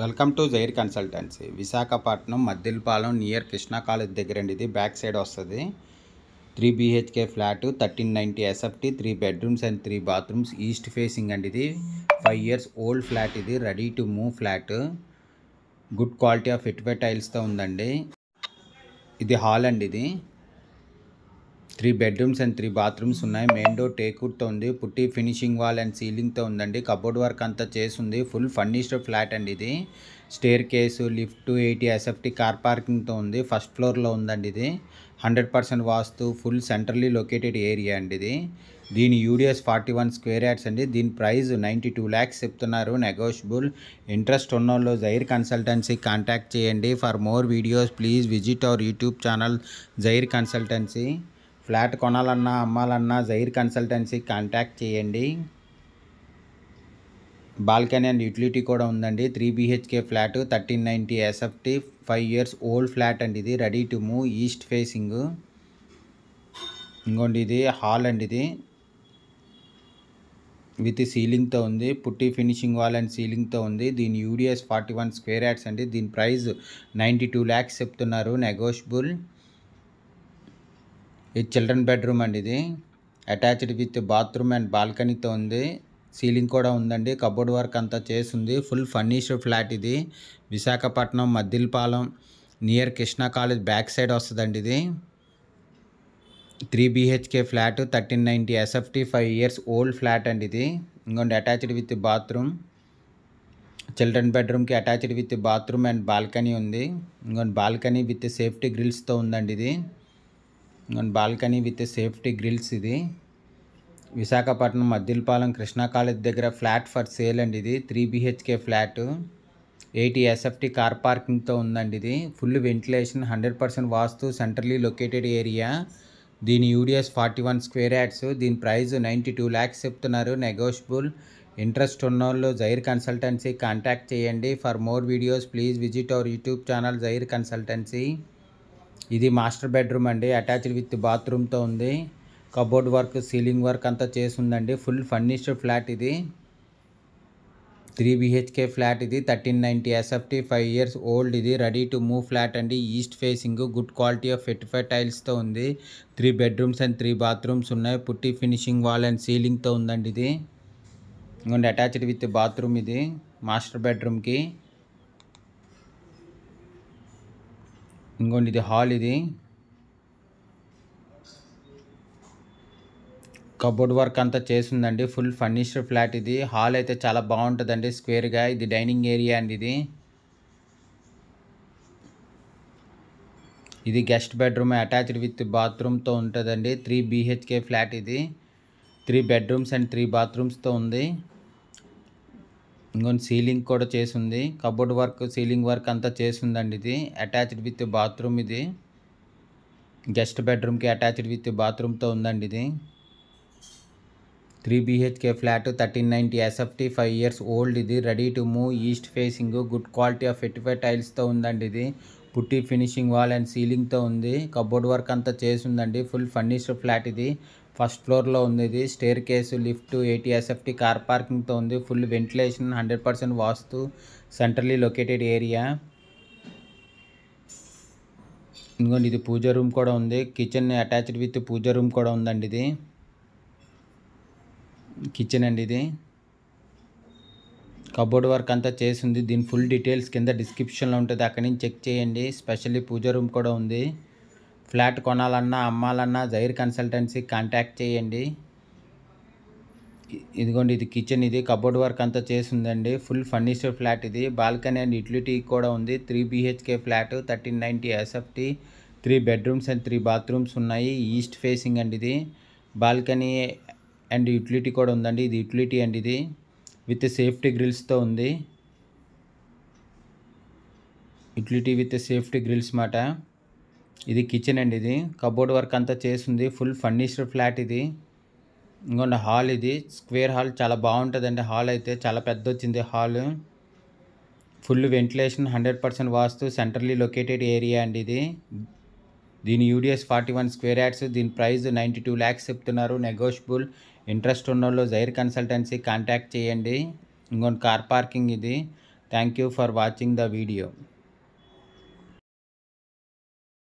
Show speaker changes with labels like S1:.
S1: welcome to జైర్ consultancy Visakhapatnam Maddilapalem near Krishna college దగ్గర అండి ఇది బ్యాక్ సైడ్ వస్తుంది three BHK flat thirteen ninety SFT three bedrooms and three bathrooms east facing అండి ఇది ఫైవ్ ఇయర్స్ ఓల్డ్ ఫ్లాట్ ఇది ready to move flat good quality of ఫిట్వే టైల్స్తో ఉందండి ఇది హాల్ అండి ఇది three bedrooms and three bathrooms ఉన్నాయి మెయిన్ డోర్ టేకుడ్తో ఉంది పుట్టి ఫినిషింగ్ వాల్ అండ్ సీలింగ్తో ఉందండి కబోర్డ్ వర్క్ అంతా చేసింది ఫుల్ ఫర్నిష్డ్ ఫ్లాట్ అండి ఇది staircase lift eighty SFT car పార్కింగ్తో ఉంది ఫస్ట్ ఫ్లోర్లో ఉందండి ఇది hundred percent vastu full centrally located area అండి ఇది దీని UDS forty one square yards అండి దీని ప్రైస్ నైంటీ టూ ల్యాక్స్ చెప్తున్నారు నెగోషియబుల్ ఇంట్రెస్ట్ ఉన్నోళ్ళు జైర్ కన్సల్టెన్సీ కాంటాక్ట్ చేయండి for more videos please visit our YouTube channel Jair consultancy flat కొనాలన్నా అమ్మాలన్నా జైర్ కన్సల్టెన్సీ కాంటాక్ట్ చేయండి బాల్కనీ అండ్ యూటిలిటీ కూడా ఉందండి three BHK flat thirteen ninety SFT five years old flat అండి ఇది ready to move east facing ఇంకోండి ఇది హాల్ అండి ఇది విత్ సీలింగ్తో ఉంది పుట్టి ఫినిషింగ్ వాల్ అండ్ సీలింగ్తో ఉంది దీని UDS forty one square yards అండి దీని ప్రైస్ నైంటీ టూ ల్యాక్స్ చెప్తున్నారు నెగోషియబుల్ ఇది చిల్డ్రన్ బెడ్రూమ్ అండి ఇది అటాచ్డ్ విత్ బాత్రూమ్ అండ్ బాల్కనీతో ఉంది సీలింగ్ కూడా ఉందండి కబోర్డ్ వర్క్ అంతా చేసింది ఫుల్ ఫర్నిష్డ్ ఫ్లాట్ ఇది Visakhapatnam Maddilapalem near Krishna college back side వస్తుందండి ఇది three BHK flat thirteen ninety SFT five years old flat అండి ఇది ఇంకోటి అటాచ్డ్ విత్ బాత్రూమ్ చిల్డ్రన్ బెడ్రూమ్కి attached with bathroom and balcony ఉంది ఇంకోటి బాల్కనీ విత్ సేఫ్టీ గ్రిల్స్తో ఉందండి ఇది బాల్కనీ విత్ సేఫ్టీ గ్రిల్స్ ఇది విశాఖపట్నం మద్దిలపాలెం కృష్ణా కాలేజ్ దగ్గర ఫ్లాట్ ఫర్ సేల్ అండి ఇది three BHK flat eighty SFT car పార్కింగ్తో ఉందండి ఇది full ventilation hundred percent vastu centrally located area దీని UDS forty one square yards దీని ప్రైస్ నైంటీ టూ ల్యాక్స్ చెప్తున్నారు నెగోషియబుల్ ఇంట్రెస్ట్ ఉన్నోళ్ళు జైర్ కన్సల్టెన్సీ కాంటాక్ట్ చేయండి for more videos please visit our YouTube channel Jair consultancy ఇది master bedroom అండి అటాచ్డ్ విత్ బాత్రూమ్తో ఉంది cupboard work ceiling work అంతా చేసి ఉందండి ఫుల్ ఫర్నిష్డ్ ఫ్లాట్ ఇది త్రీ బిహెచ్కే ఫ్లాట్ ఇది thirteen ninety SFT five years old ఇది రెడీ టు మూవ్ ఫ్లాట్ అండి east facing good quality of ఫిట్ఫై టైల్స్తో ఉంది three bedrooms and three bathrooms ఉన్నాయి పుట్టి ఫినిషింగ్ వాల్ అండ్ సీలింగ్తో ఉందండి ఇది ఇంకోండి అటాచ్డ్ విత్ బాత్రూమ్ ఇది మాస్టర్ బెడ్రూమ్కి ఇంకోండి ఇది హాల్ ఇది కబోర్డ్ వర్క్ అంతా చేసిందండి ఫుల్ ఫర్నిష్డ్ ఫ్లాట్ ఇది హాల్ అయితే చాలా బాగుంటుందండి స్క్వేర్గా ఇది డైనింగ్ ఏరియా అండి ఇది ఇది గెస్ట్ బెడ్రూమ్ అటాచ్డ్ విత్ బాత్రూమ్తో ఉంటుందండి త్రీ బీహెచ్కే ఫ్లాట్ ఇది త్రీ బెడ్రూమ్స్ అండ్ త్రీ బాత్రూమ్స్తో ఉంది ఇంకొన్ని సీలింగ్ కూడా చేసింది కబోర్డ్ వర్క్ సీలింగ్ వర్క్ అంతా చేసిందండి ఇది అటాచ్డ్ విత్ బాత్రూమ్ ఇది గెస్ట్ బెడ్రూమ్కి అటాచ్డ్ విత్ బాత్రూమ్తో ఉందండి ఇది three BHK flat thirteen ninety SFT five years old ఇది ready to move east facing good quality of fifty టైల్స్తో ఉందండి ఇది పుట్టి ఫినిషింగ్ వాల్ అండ్ సీలింగ్తో ఉంది కబోర్డ్ వర్క్ అంతా చేసి ఉందండి ఫుల్ ఫర్నిష్డ్ ఫ్లాట్ ఇది ఫస్ట్ ఫ్లోర్లో ఉంది ఇది staircase lift eighty SFT car పార్కింగ్తో ఉంది full ventilation hundred percent vastu centrally located area ఇంకోండి ఇది పూజ రూమ్ కూడా ఉంది kitchen attached with puja room కూడా ఉందండి ఇది కిచెన్ అండి ఇది కబోర్డ్ వర్క్ అంతా చేసింది దీని ఫుల్ డీటెయిల్స్ కింద డిస్క్రిప్షన్లో ఉంటుంది అక్కడి నుంచి చెక్ చేయండి స్పెషల్లీ పూజ రూమ్ కూడా ఉంది ఫ్లాట్ కొనాలన్నా అమ్మాలన్నా జైర్ కన్సల్టెన్సీ కాంటాక్ట్ చేయండి ఇదిగోండి ఇది కిచెన్ ఇది కబోర్డ్ వర్క్ అంతా చేసిందండి ఫుల్ ఫర్నిచర్ ఫ్లాట్ ఇది బాల్కనీ అండ్ యూటిలిటీ కూడా ఉంది three BHK flat thirteen ninety SFT three bedrooms and three bathrooms ఉన్నాయి ఈస్ట్ ఫేసింగ్ అండి ఇది బాల్కనీ అండ్ యూటిలిటీ కూడా ఉందండి ఇది యూటిలిటీ అండి ఇది విత్ సేఫ్టీ గ్రిల్స్తో ఉంది యూటిలిటీ విత్ సేఫ్టీ గ్రిల్స్ మాట ఇది కిచెన్ అండి ఇది కబోర్డ్ వర్క్ అంతా చేసింది ఫుల్ ఫర్నిష్డ్ ఫ్లాట్ ఇది ఇంకొండ హాల్ ఇది స్క్వేర్ హాల్ చాలా బాగుంటుందండి హాల్ అయితే చాలా పెద్ద వచ్చింది hall full ventilation hundred percent vastu centrally located area అండి ఇది దీని UDS forty one square yards దీని ప్రైస్ నైంటీ టూ ల్యాక్స్ చెప్తున్నారు నెగోషియబుల్ ఇంట్రెస్ట్ ఉన్న వాళ్ళు జైర్ కన్సల్టెన్సీ కాంటాక్ట్ చేయండి ఇంకొన్ని కార్ పార్కింగ్ ఇది thank you for watching the video